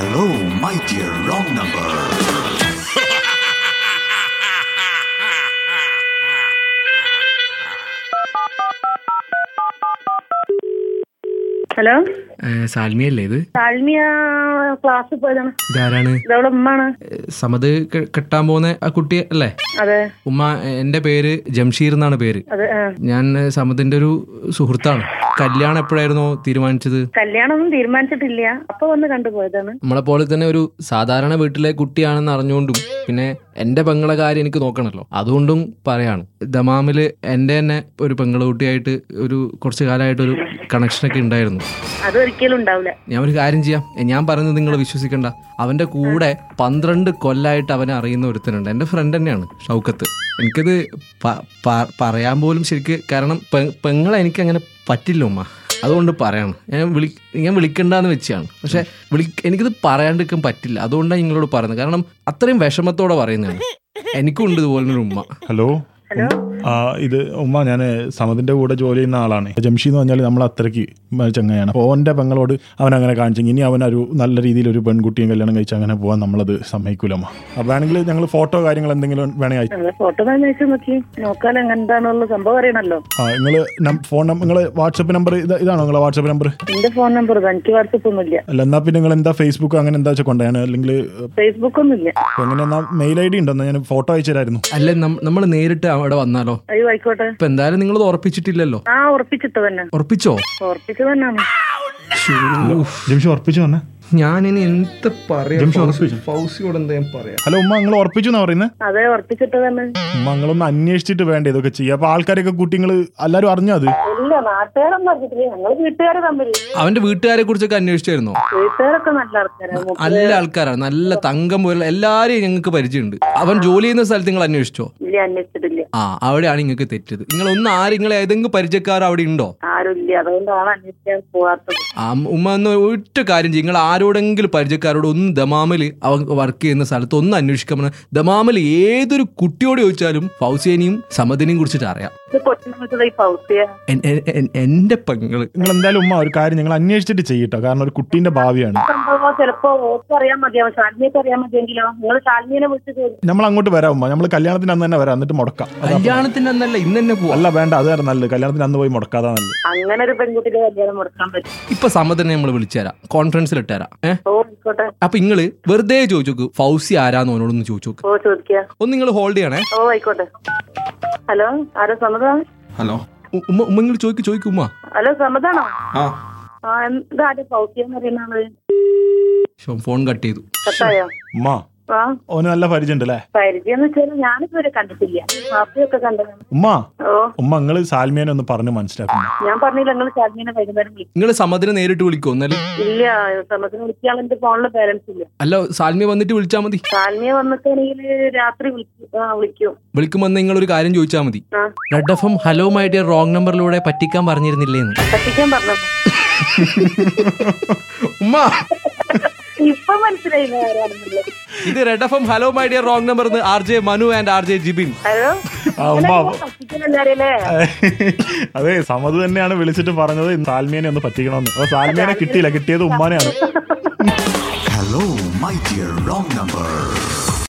Hello, my dear wrong number. Hello സാൽമിയല്ലേ ഇത് താഴ്മിയ ക്ലാസ്സിൽ പോയതാണ് ഇതാരാണ് ഇതവളെ ഉമ്മാണ് ഏ, സമത് കെ- കെട്ടാൻ പോകുന്ന ആ കുട്ടി അല്ലേ അതെ ഉമ്മ എന്റെ പേര് ജംഷീർ എന്നാണ് പേര് അതെ ആ. ഞാൻ ഏ, സമതിന്റെ ഒരു സുഹൃത്താണ് കല്യാണം എപ്പോഴായിരുന്നോ തീരുമാനിച്ചത് കല്യാണമൊന്നും തീരുമാനിച്ചിട്ടില്ല അപ്പൊ വന്ന് കണ്ടുപോയതാണ് നമ്മളെ പോലെ തന്നെ ഒരു സാധാരണ വീട്ടിലെ കുട്ടിയാണെന്ന് അറിഞ്ഞുകൊണ്ടും പിന്നെ എന്റെ പെങ്ങളെ കാര്യം എനിക്ക് നോക്കണല്ലോ അതുകൊണ്ടും പറയാണ് ദമാമില് എന്റെ തന്നെ ഒരു പെങ്ങളെ കുട്ടിയായിട്ട് ഒരു കുറച്ച് കാലമായിട്ട് ഒരു കണക്ഷനൊക്കെ ഉണ്ടായിരുന്നു അതൊരിക്കലും ഉണ്ടാവില്ല ഞാൻ ഒരു കാര്യം ചെയ്യാം എ, ഞാൻ പറയുന്നത് നിങ്ങൾ വിശ്വസിക്കണ്ട അവന്റെ കൂടെ പന്ത്രണ്ട് കൊല്ലായിട്ട് അവനെ അറിയുന്ന ഒരുത്തനുണ്ട് എൻ്റെ ഫ്രണ്ട് തന്നെയാണ് ഷൗക്കത്ത് എനിക്കത് പ- പ- പറയാൻ പോലും ശരിക്ക് കാരണം പെ- പെങ്ങളെ എനിക്ക് അങ്ങനെ പറ്റില്ല ഉമ്മ അതുകൊണ്ട് പറയാണ് ഞാൻ വിളി ഞാൻ വിളിക്കണ്ടെന്ന് വെച്ചാണ് പക്ഷെ വിളി എനിക്കിത് പറയാണ്ടിരിക്കാൻ പറ്റില്ല അതുകൊണ്ടാണ് നിങ്ങളോട് പറയുന്നത് കാരണം അത്രയും വിഷമത്തോടെ പറയുന്നതാണ് എനിക്കും ഉണ്ട് ഇതുപോലൊരു ഉമ്മ ഹലോ ഹലോ ആ ഇത് ഉമ്മ ഞാൻ സമതിന്റെ കൂടെ ജോലി ചെയ്യുന്ന ആളാണ് ജംഷി എന്ന് പറഞ്ഞാൽ നമ്മൾ അത്രയ്ക്ക് ചങ്ങയാണ് അപ്പോൾ ഓൻ്റെ പെങ്ങളോട് അവൻ അങ്ങനെ കാണിച്ചെങ്കിൽ ഇനി അവൻ ഒരു നല്ല രീതിയിൽ ഒരു പെൺകുട്ടിയും കല്യാണം കഴിച്ച് അങ്ങനെ പോകാൻ നമ്മളത് സമ്മതിക്കൂല അമ്മ അപ്പോൾ വേണമെങ്കിൽ ഞങ്ങൾ ഫോട്ടോ കാര്യങ്ങൾ എന്തെങ്കിലും വേണമെങ്കിൽ അയച്ചു ഞങ്ങളെ ഫോട്ടോ തന്നെ അയച്ചു നോക്കി നോക്കാൻ എങ്ങനെന്താണുള്ള സംഭവം അറിയണല്ലോ ആ നിങ്ങൾ ഫോൺ നമ്പർ നിങ്ങൾ വാട്സപ്പ് നമ്പർ ഇതാണോ നിങ്ങളെ വാട്സപ്പ് നമ്പർ എന്റെ ഫോൺ നമ്പർ എനിക്ക് വാട്സപ്പ് ഒന്നുമില്ല അല്ല എന്നാൽ പിന്നെ നിങ്ങൾ എന്താ ഫേസ്ബുക്ക് അങ്ങനെ എന്താ വെച്ചാൽ കൊണ്ടുപോയാണ് അല്ലെങ്കിൽ ഫേസ്ബുക്ക് ഒന്നുമില്ല എങ്ങനെ എന്നാ മെയിൽ ഐ ഡി ഉണ്ടെന്ന് ഞാൻ ഫോട്ടോ അയച്ചു തരായിരുന്നു അല്ലെ നമ്മൾ നേരിട്ട് അവിടെ വന്നാലോ അയ്യോ ആയിക്കോട്ടെ ഇപ്പൊ എന്തായാലും നിങ്ങൾ ഉറപ്പിച്ചിട്ടില്ലല്ലോ ആ ഉറപ്പിച്ചിട്ട് തന്നെ ഉറപ്പിച്ചോ ഉറപ്പിച്ചു തന്നെയാണ് ജംഷി ഉറപ്പിച്ചു വന്നേ ഞാനിനി എന്ത് പറയാ ജംഷി ഫൗസി- ഉറപ്പിച്ചു. ഫൗസിയോട് എന്താ ഞാൻ പറയാ ഹലോ ഉമ്മ നിങ്ങൾ ഉറപ്പിച്ചു എന്നാ പറയുന്നത് അതെ ഉറപ്പിച്ചിട്ട് തന്നെ ഉമ്മ നിങ്ങളൊന്ന് അന്വേഷിച്ചിട്ട് വേണ്ട ഇതൊക്കെ ചെയ്യുക അപ്പൊ ആൾക്കാരൊക്കെ കുട്ടി നിങ്ങൾ എല്ലാവരും അറിഞ്ഞോ അത് ഇല്ല നാട്ടുകാരൊന്നും അറിഞ്ഞിട്ടില്ല ഞങ്ങള് വീട്ടുകാര് തമ്മിൽ അവന്റെ വീട്ടുകാരെ കുറിച്ചൊക്കെ അന്വേഷിച്ചായിരുന്നോ വീട്ടുകാരൊക്കെ നല്ല ആൾക്കാരാണ് നല്ല ആൾക്കാരാണ് നല്ല തങ്കം പോലെ എല്ലാരെയും ഞങ്ങൾക്ക് പരിചയമുണ്ട് അവൻ ജോലി ചെയ്യുന്ന സ്ഥലത്ത് നിങ്ങൾ അന്വേഷിച്ചോ ഇല്ല അന്വേഷിച്ചിട്ടില്ല ആ അവിടെയാണ് നിങ്ങൾക്ക് തെറ്റത് നിങ്ങൾ ഒന്ന് ആര് നിങ്ങൾ ഏതെങ്കിലും പരിചയക്കാർ അവിടെ ഉണ്ടോ ആരുമില്ല അതുകൊണ്ടാണ് അന്വേഷിക്കാൻ പോവാത്തത് ആ ഉമ്മ ഒന്ന് ഒറ്റ കാര്യം ചെയ്യും നിങ്ങൾ ആരോടെങ്കിലും പരിചയക്കാരോട് ഒന്ന് ദമാമിൽ അവൻ വർക്ക് ചെയ്യുന്ന സ്ഥലത്ത് ഒന്ന് അന്വേഷിക്കാൻ പറഞ്ഞാൽ ദമാമിൽ ഏതൊരു കുട്ടിയോട് ചോദിച്ചാലും ഫൗസേനെയും സമദിനെയും കുറിച്ചിട്ട് അറിയാം ഇത് കൊച്ചിനെ ഈ പൗസിയ എൻ- എൻ- എൻ- എന്റെ പെങ്ങള് നിങ്ങൾ എന്തായാലും ഉമ്മ ഒരു കാര്യം നിങ്ങൾ അന്വേഷിച്ചിട്ട് ചെയ്യട്ടോ കാരണം ഒരു കുട്ടീന്റെ ഭാവിയാണ് സംഭവം ചിലപ്പോ ഓർക്ക് അറിയാൻ മതിയാവും ശാലിനിയൊക്കെ അറിയാൻ മതിയെങ്കിലോ നിങ്ങൾ ശാലിനിയെ വിളിച്ച് ചോദിച്ചു നമ്മൾ അങ്ങോട്ട് വരാം ഉമ്മ നമ്മൾ കല്യാണത്തിന് അന്ന് തന്നെ വരാം എന്നിട്ട് മുടക്കാം അതാ- കല്യാണത്തിന്റെ അന്നല്ല ഇന്ന് തന്നെ പോവാ അല്ല വേണ്ട അതായിരുന്നു നല്ലത് കല്യാണത്തിന് അന്ന് പോയി മുടക്കാതാ നല്ലത് അങ്ങനെ ഒരു പെൺകുട്ടിയുടെ കല്യാണം മുടക്കാൻ പറ്റും ഇപ്പൊ സമദിനെ നമ്മൾ വിളിച്ചുതരാം കോൺഫറൻസിൽ ഇട്ടുതരാം ഏഹ് ഓ ആയിക്കോട്ടെ അപ്പൊ നിങ്ങള് വെറുതെ ചോദിച്ചു നോക്ക് ഫൗസി ആരാന്ന് ഓനോടൊന്ന് ചോദിച്ചു നോക്ക് ഓ ചോദിക്കുക ഒന്ന് നിങ്ങൾ ഹോൾഡ് ചെയ്യണേ ഓ ആയിക്കോട്ടെ ഹലോ ആരോ സമതാ ഹലോ ഉമ്മ ഉമ്മ നിങ്ങൾ ചോദിക്കും ചോദിക്കും ഉമ്മ ഹലോ സമതാണോ ആ ആ എന്താ ആദ്യം പൗസിയെന്ന് പറയുന്ന ആള് ശോ, ഫോൺ കട്ട് ചെയ്തു കട്ടായോ ഉമ്മ ആ ഓന് നല്ല പരിചയം ഉണ്ട് അല്ലേ പരിചയം എന്ന് വെച്ചാൽ ഞാനിതുവരെ കണ്ടിട്ടില്ല മാപ്പിയൊക്കെ കണ്ടതാണ് ഉമ്മ ഓ ഉമ്മ നിങ്ങൾ സാൽമിയനെ ഒന്ന് പറഞ്ഞ് മനസ്സിലാക്കുന്നു ഞാൻ പറഞ്ഞില്ല നിങ്ങൾ ശാലിനിനെ വൈകുന്നേരം വിളിക്കും നിങ്ങൾ സമദിനെ നേരിട്ട് വിളിക്കോ എന്നാല് ഇല്ല സമത്തിന് വിളിക്കാൻ എന്റെ ഫോണില് ബാലൻസ് ഇല്ല അല്ല സാൽമിയ വന്നിട്ട് വിളിച്ചാൽ മതി ശാലിനിയെ വന്നിട്ടാണെങ്കിൽ രാത്രി വിളിക്കും ആ വിളിക്കും വിളിക്കുമ്പോൾ നിങ്ങൾ ഒരു കാര്യം ചോദിച്ചാൽ മതി ആ red F M hello my dear wrong നമ്പറിലൂടെ പറ്റിക്കാൻ പറഞ്ഞിരുന്നില്ലേന്ന് പറ്റിക്കാൻ പറഞ്ഞത് ഉമ്മ ഇപ്പൊ മനസ്സിലായില്ല ആരാണെന്നുള്ളത് ഇത് red F M hello my dear wrong number R J Manu and R J Jibin hello ആ ഉമ്മ പറ്റിക്കലല്ലേ അതെ സമത് തന്നെയാണ് വിളിച്ചിട്ട് പറഞ്ഞത് സാൽമിയനെ ഒന്ന് പറ്റിക്കണമെന്ന് അപ്പൊ സാൽമിയനെ കിട്ടിയില്ല കിട്ടിയത് ഉമ്മാനെയാണ് Hello, my dear wrong number.